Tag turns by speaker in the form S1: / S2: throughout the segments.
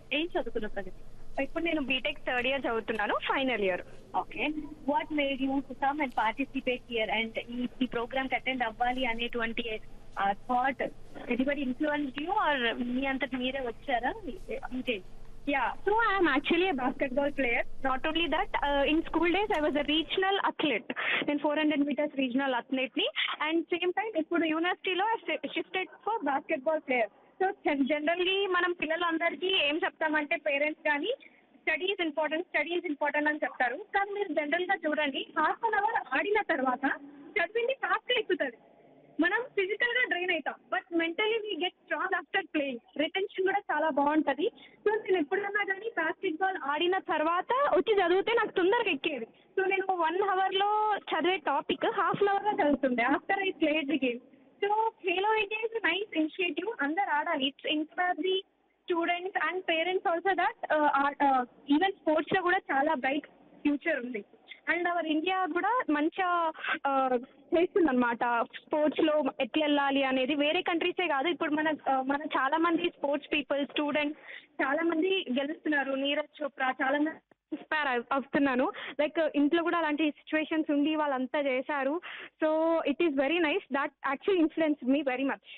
S1: ఏం చదువుకున్నావు ప్రగతి
S2: ఇప్పుడు నేను బీటెక్ థర్డ్ ఇయర్ చదువుతున్నాను final year
S1: okay what made you to come and participate here and ఈ ఈ ప్రోగ్రామ్ కి అటెండ్ అవ్వాలి అనేటువంటి thought anybody influence you or మీ అంతటి మీరే వచ్చారా అంటే
S2: Yeah, so I am actually a basketball player. Not only that, uh, in school days I was a regional athlete. నేను four hundred meters regional athlete ని and same time ఇప్పుడు యూనివర్సిటీలో shifted for basketball player so generally మనం పిల్లలందరికీ ఏం చెప్తామంటే parents కానీ studies important studies important అని చెప్తారు కానీ మీరు జనరల్ గా చూడండి హాఫ్ అన్ అవర్ ఆడిన తర్వాత చదివింది ఫాస్ట్ ఎక్కుతుంది మనం ఫిజికల్ గా డ్రైన్ అవుతాం but mentally we get strong after playing retention కూడా చాలా బాగుంటది సో నేను ఎప్పుడన్నా కానీ బాస్కెట్ బాల్ ఆడిన తర్వాత వచ్చి చదివితే నాకు తొందరగా ఎక్కేది సో నేను వన్ అవర్ లో చదివే టాపిక్ హాఫ్ అన్ అవర్ లో చదువుతుండే after I played the game so Khelo India is nice initiative అందరు ఆడాలి it's inspire the students and parents also that even sports లో కూడా చాలా బ్రైట్ ఫ్యూచర్ ఉంది అండ్ అవర్ ఇండియా కూడా మంచిగా చేస్తుంది అనమాట స్పోర్ట్స్ లో ఎట్లా వెళ్ళాలి అనేది వేరే కంట్రీసే కాదు ఇప్పుడు మన ఆ, మన చాలా మంది స్పోర్ట్స్ పీపుల్ స్టూడెంట్స్ చాలా మంది గెలుస్తున్నారు నీరజ్ చోప్రా చాలా మంది ఇన్స్పైర్ అవుతున్నాను లైక్ ఇంట్లో కూడా అలాంటి సిచ్యువేషన్స్ ఉండి వాళ్ళంతా చేశారు so it is very nice that actually influence me very much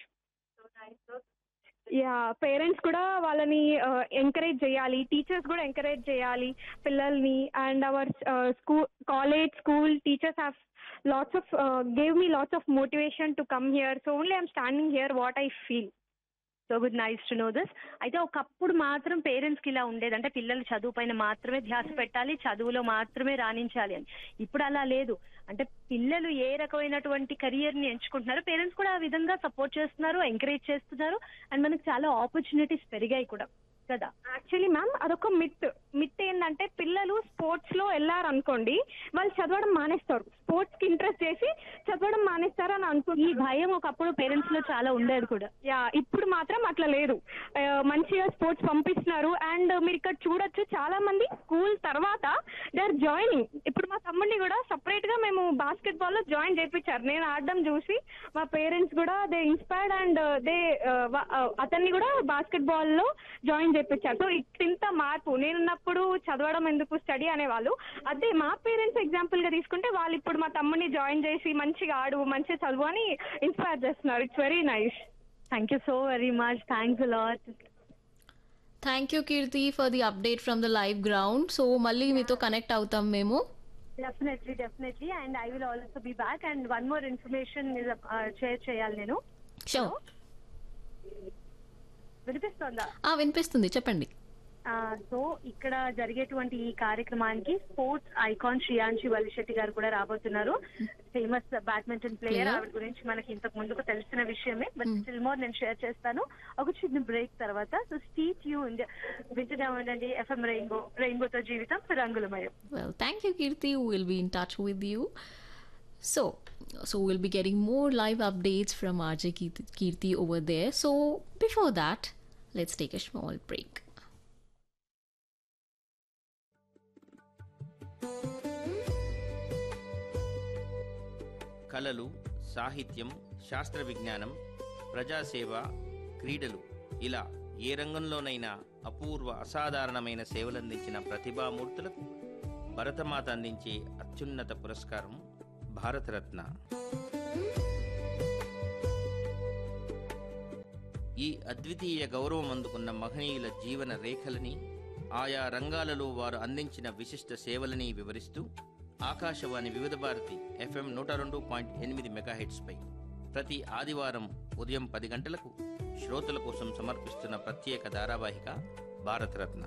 S2: yeah parents కూడా వాళ్ళని ఎంకరేజ్ చేయాలి టీచర్స్ కూడా ఎంకరేజ్ చేయాలి పిల్లల్ని and our school college school teachers have lots of gave me lots of motivation to come here so only I'm standing here what I feel
S3: so good nice to know this అయితే ఒకప్పుడు మాత్రం పేరెంట్స్కి ఇలా ఉండేది అంటే పిల్లలు చదువు పైన మాత్రమే ధ్యాస పెట్టాలి చదువులో మాత్రమే రాణించాలి అని ఇప్పుడు అలా లేదు అంటే పిల్లలు ఏ రకమైనటువంటి కెరియర్ ని ఎంచుకుంటున్నారు పేరెంట్స్ కూడా ఆ విధంగా సపోర్ట్ చేస్తున్నారు ఎంకరేజ్ చేస్తున్నారు అండ్ మనకు చాలా ఆపర్చునిటీస్ పెరిగాయి కూడా కదా
S2: యాక్చువల్లీ మ్యామ్ అదొక మిత్ మిత్ ఏంటంటే పిల్లలు స్పోర్ట్స్ లో వెళ్ళారనుకోండి వాళ్ళు చదవడం మానేస్తారు స్పోర్ట్స్ కి ఇంట్రెస్ట్ చేసి చదవడం మానేస్తారు అని
S3: ఈ
S2: అనుకుంటున్నారు
S3: భయం ఒకప్పుడు పేరెంట్స్ లో చాలా ఉండేది కూడా
S2: యా ఇప్పుడు మాత్రం అట్లా లేదు ఆ, మంచిగా స్పోర్ట్స్ పంపిస్తున్నారు అండ్ మీరు ఇక్కడ చూడొచ్చు చాలా మంది స్కూల్ తర్వాత దే ఆర్ జాయినింగ్ ఇప్పుడు మా తమ్ముడిని కూడా సపరేట్ గా మేము బాస్కెట్ బాల్ లో జాయిన్ చేయించారు నేను ఆడడం చూసి మా పేరెంట్స్ కూడా దే ఇన్స్పైర్డ్ అండ్ దే అతన్ని కూడా బాస్కెట్ బాల్ లో జాయిన్ చేయించారు సో ఇంత మార్పు నేనున్నప్పుడు చదవడం ఎందుకు స్టడీ అనేవాళ్ళు అదే మా పేరెంట్స్ ఎగ్జాంపుల్ గా తీసుకుంటే వాళ్ళు ఇప్పుడు మా తమ్ముడిని జాయిన్ చేసి మంచిగా ఆడు మంచిగా చదువు అని ఇన్స్పైర్ చేస్తున్నారు it's very nice
S3: thank you so very much thanks lot
S4: thank you Keerthi for the update from the live ground so మళ్ళీ మీతో కనెక్ట్ అవుతాం మేము
S3: definitely definitely and I will also be back and one more information share చేయాలి నేను
S4: show
S3: వినిపిస్తోందా
S4: వినిపిస్తుంది చెప్పండి
S3: so ఇక్కడ జరిగేటువంటి ఈ కార్యక్రమానికి స్పోర్ట్స్ ఐకాన్ శ్రియాంశి వలిశెట్టి గారు కూడా రాబోతున్నారు ఫేమస్ బ్యాడ్మింటన్ ప్లేయర్
S4: Player.
S3: ఆవిడ గురించి మనకి ఇంతకు ముందుకు తెలిసిన విషయమే బట్ స్టిల్ మోర్ నేను షేర్ చేస్తాను ఒక చిన్న బ్రేక్ తర్వాత సో స్టీట్ యూ వింటూనే ఉండండి ఎఫ్ఎం రెయిన్బో రెయిన్బోతో జీవితం రంగులమయం
S4: Well, thank you, Kirti. We'll be in touch with you. So, so we'll be getting more live updates from RJ Kirti- Kirti over there. So, before that, let's take a small break.
S5: కళలు సాహిత్యం శాస్త్ర విజ్ఞానం ప్రజాసేవ క్రీడలు ఇలా ఏ రంగంలోనైనా అపూర్వ అసాధారణమైన సేవలందించిన ప్రతిభామూర్తులకు భరతమాత అందించే అత్యున్నత పురస్కారం భారతరత్న ఈ అద్వితీయ గౌరవం అందుకున్న మహనీయుల జీవన రేఖలని ఆయా రంగాలలో వారు అందించిన విశిష్ట సేవలని వివరిస్తూ ఆకాశవాణి వివిధ భారతి ఎఫ్ఎం నూట రెండు పాయింట్ ఎనిమిది మెగాహెట్స్పై ప్రతి ఆదివారం ఉదయం పది గంటలకు శ్రోతల కోసం సమర్పిస్తున్న ప్రత్యేక ధారావాహిక Bharat Ratna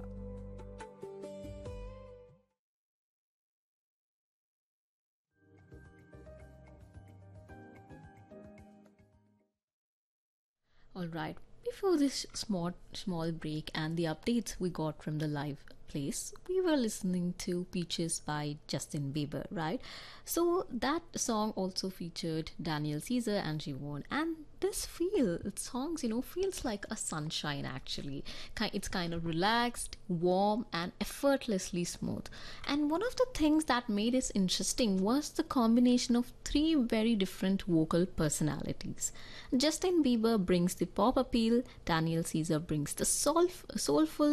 S4: All right. Before this small small break and the updates we got from the live place, we were listening to Peaches by Justin Bieber, right? So that song also featured Daniel Caesar and Giveon, and this feel songs, you know, feels like a sunshine actually. Ki- It's kind of relaxed, warm, and effortlessly smooth. And one of the things that made it interesting was the combination of three very different vocal personalities. Justin Bieber brings the pop appeal, Daniel Caesar brings the soul- soulful